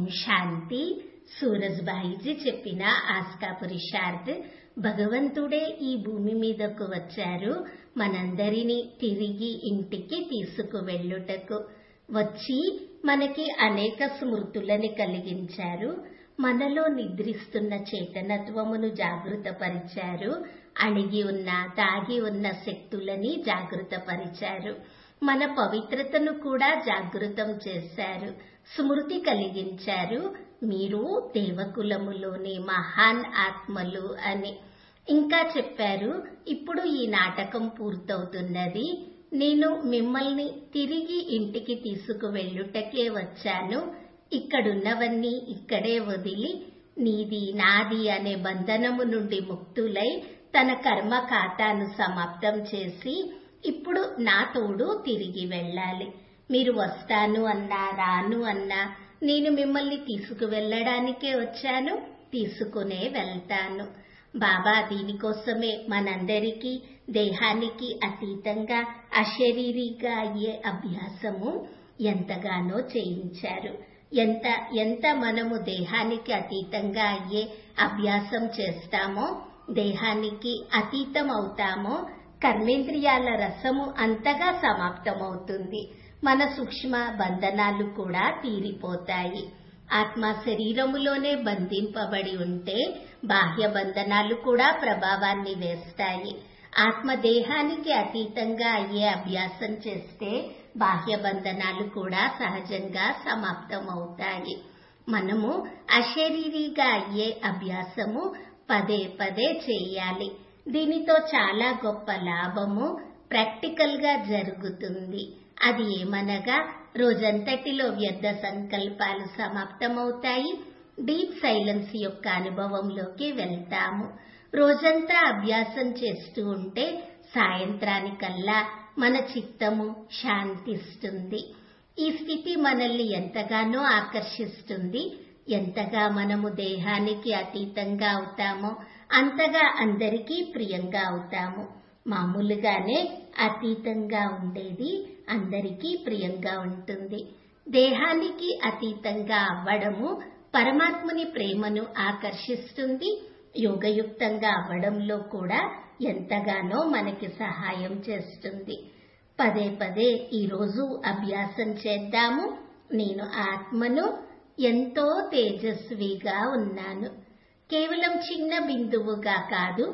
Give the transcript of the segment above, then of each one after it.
శాంతి సూరజ్బాయిజీ చెప్పిన ఆస్కా పురుషార్థ్ భగవంతుడే ఈ భూమి మీదకు వచ్చారు మనందరినీ తిరిగి ఇంటికి తీసుకువెళ్ళుటకు వచ్చి మనకి అనేక స్మృతులని కలిగించారు మనలో నిద్రిస్తున్న చేతనత్వమును జాగృతపరిచారు అణిగి ఉన్న దాగి ఉన్న శక్తులని జాగృతపరిచారు మన పవిత్రతను కూడా జాగృతం చేశారు స్మృతి కలిగించారు మీరు దేవకులములోని మహాన్ ఆత్మలు అని ఇంకా చెప్పారు ఇప్పుడు ఈ నాటకం పూర్తవుతున్నది నేను మిమ్మల్ని తిరిగి ఇంటికి తీసుకువెళ్ళుటకే వచ్చాను ఇక్కడున్నవన్నీ ఇక్కడే వదిలి నీది నాది అనే బంధనము నుండి ముక్తులై తన కర్మ ఖాతాను సమాప్తం చేసి ఇప్పుడు నా తోడు తిరిగి వెళ్ళాలి మీరు వస్తాను అన్నా రాను అన్నా నేను మిమ్మల్ని తీసుకువెళ్ళడానికే వచ్చాను తీసుకునే వెళ్తాను బాబా దీనికోసమే మనందరికీ దేహానికి అతీతంగా అశరీరిగా అయ్యే అభ్యాసము ఎంతగానో చేయించారు ఎంత ఎంత మనము దేహానికి అతీతంగా అయ్యే అభ్యాసం చేస్తామో దేహానికి అతీతం అవుతామో కర్మేంద్రియాల రసము అంతగా సమాప్తమవుతుంది మన సూక్ష్మ బంధనాలు కూడా తీరిపోతాయి ఆత్మ శరీరములోనే బంధింపబడి ఉంటే బాహ్య బంధనాలు కూడా ప్రభావాన్ని వేస్తాయి ఆత్మ దేహానికి అతీతంగా అయ్యే అభ్యాసం చేస్తే బాహ్య బంధనాలు కూడా సహజంగా సమాప్తమవుతాయి మనము అశరీరిగా అయ్యే అభ్యాసము పదే పదే చేయాలి దీనితో చాలా గొప్ప లాభము ప్రాక్టికల్ గా జరుగుతుంది అది ఏమనగా రోజంతటిలో వ్యర్థ సంకల్పాలు సమాప్తమవుతాయి డీప్ సైలెన్స్ యొక్క అనుభవంలోకి వెళ్తాము రోజంతా అభ్యాసం చేస్తూ ఉంటే సాయంత్రానికల్లా మన చిత్తము శాంతిస్తుంది ఈ స్థితి మనల్ని ఎంతగానో ఆకర్షిస్తుంది ఎంతగా మనము దేహానికి అతీతంగా అవుతామో అంతగా అందరికీ ప్రియంగా అవుతాము మామూలుగానే అతీతంగా ఉండేది అందరికీ ప్రియంగా ఉంటుంది దేహానికి అతీతంగా అవ్వడము పరమాత్ముని ప్రేమను ఆకర్షిస్తుంది యోగయుక్తంగా అవ్వడంలో కూడా ఎంతగానో మనకి సహాయం చేస్తుంది పదే పదే ఈరోజు అభ్యాసం చేద్దాము నేను ఆత్మను ఎంతో తేజస్విగా ఉన్నాను కేవలం చిన్న బిందువుగా కాదు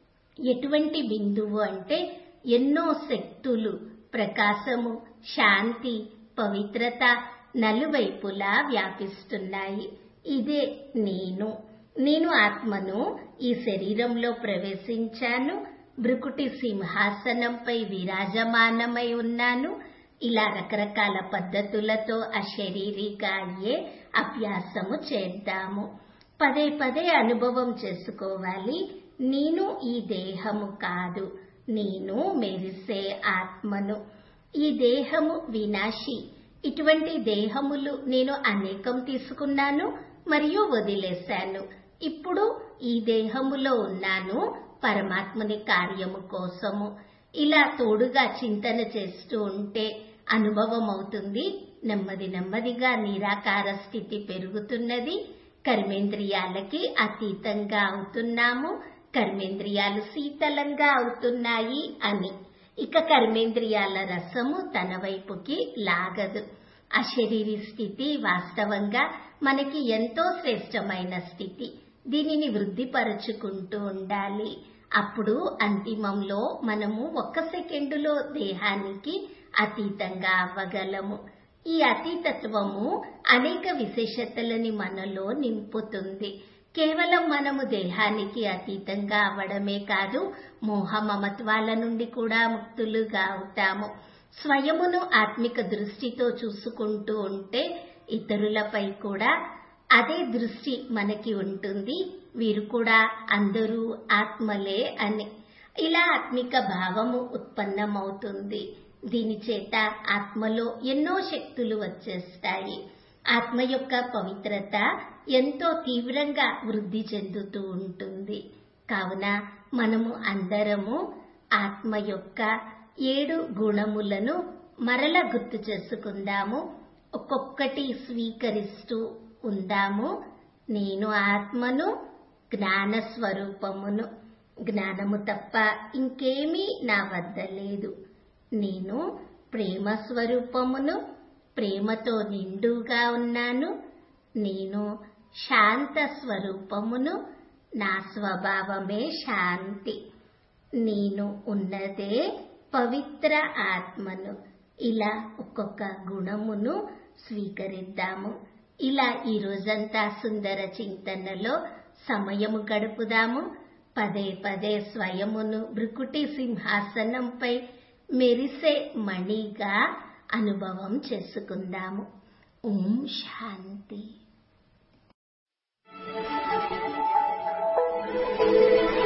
ఎటువంటి బిందువు అంటే ఎన్నో శక్తులు ప్రకాశము శాంతి పవిత్రత నలువైపులా వ్యాపిస్తున్నాయి ఇదే నేను నేను ఆత్మను ఈ శరీరంలో ప్రవేశించాను భృకుటి సింహాసనంపై విరాజమానమై ఉన్నాను ఇలా రకరకాల పద్ధతులతో అశరీరిగా అయ్యే అభ్యాసము చేద్దాము పదే పదే అనుభవం చేసుకోవాలి నేను ఈ దేహము కాదు నేను మెరిసే ఆత్మను ఈ దేహము వినాశి ఇటువంటి దేహములు నేను అనేకం తీసుకున్నాను మరియు వదిలేశాను ఇప్పుడు ఈ దేహములో ఉన్నాను పరమాత్మని కార్యము కోసము ఇలా తోడుగా చింతన చేస్తూ ఉంటే అనుభవం అవుతుంది నెమ్మది నెమ్మదిగా నిరాకార స్థితి పెరుగుతున్నది కర్మేంద్రియాలకి అతీతంగా అవుతున్నాము కర్మేంద్రియాలు శీతలంగా అవుతున్నాయి అని ఇక కర్మేంద్రియాల రసము తన వైపుకి లాగదు అశరీరి స్థితి వాస్తవంగా మనకి ఎంతో శ్రేష్టమైన స్థితి దీనిని వృద్ధిపరుచుకుంటూ ఉండాలి అప్పుడు అంతిమంలో మనము ఒక్క సెకండులో దేహానికి అతీతంగా అవ్వగలము ఈ అతీతత్వము అనేక విశేషతలని మనలో నింపుతుంది కేవలం మనము దేహానికి అతీతంగా అవ్వడమే కాదు మోహ మమత్వాల నుండి కూడా ముక్తులుగా అవుతాము స్వయమును ఆత్మిక దృష్టితో చూసుకుంటూ ఉంటే ఇతరులపై కూడా అదే దృష్టి మనకి ఉంటుంది వీరు కూడా అందరూ ఆత్మలే అని ఇలా ఆత్మిక భావము ఉత్పన్నమవుతుంది దీని చేత ఆత్మలో ఎన్నో శక్తులు వచ్చేస్తాయి ఆత్మ యొక్క పవిత్రత ఎంతో తీవ్రంగా వృద్ధి చెందుతూ ఉంటుంది కావున మనము అందరము ఆత్మ యొక్క ఏడు గుణములను మరల గుర్తు చేసుకుందాము ఒక్కొక్కటి స్వీకరిస్తూ ఉందాము నేను ఆత్మను జ్ఞాన స్వరూపమును జ్ఞానము తప్ప ఇంకేమీ నా వద్ద లేదు నేను ప్రేమ స్వరూపమును ప్రేమతో నిండుగా ఉన్నాను నేను శాంత స్వరూపమును నా స్వభావమే శాంతి నేను ఉన్నదే పవిత్ర ఆత్మను ఇలా ఒక్కొక్క గుణమును స్వీకరిద్దాము ఇలా ఈ రోజంతా సుందర చింతనలో సమయము గడుపుదాము పదే పదే స్వయమును భృకుటి సింహాసనంపై మెరిసే మణిగా అనుభవం చేసుకుందాము ఓం శాంతి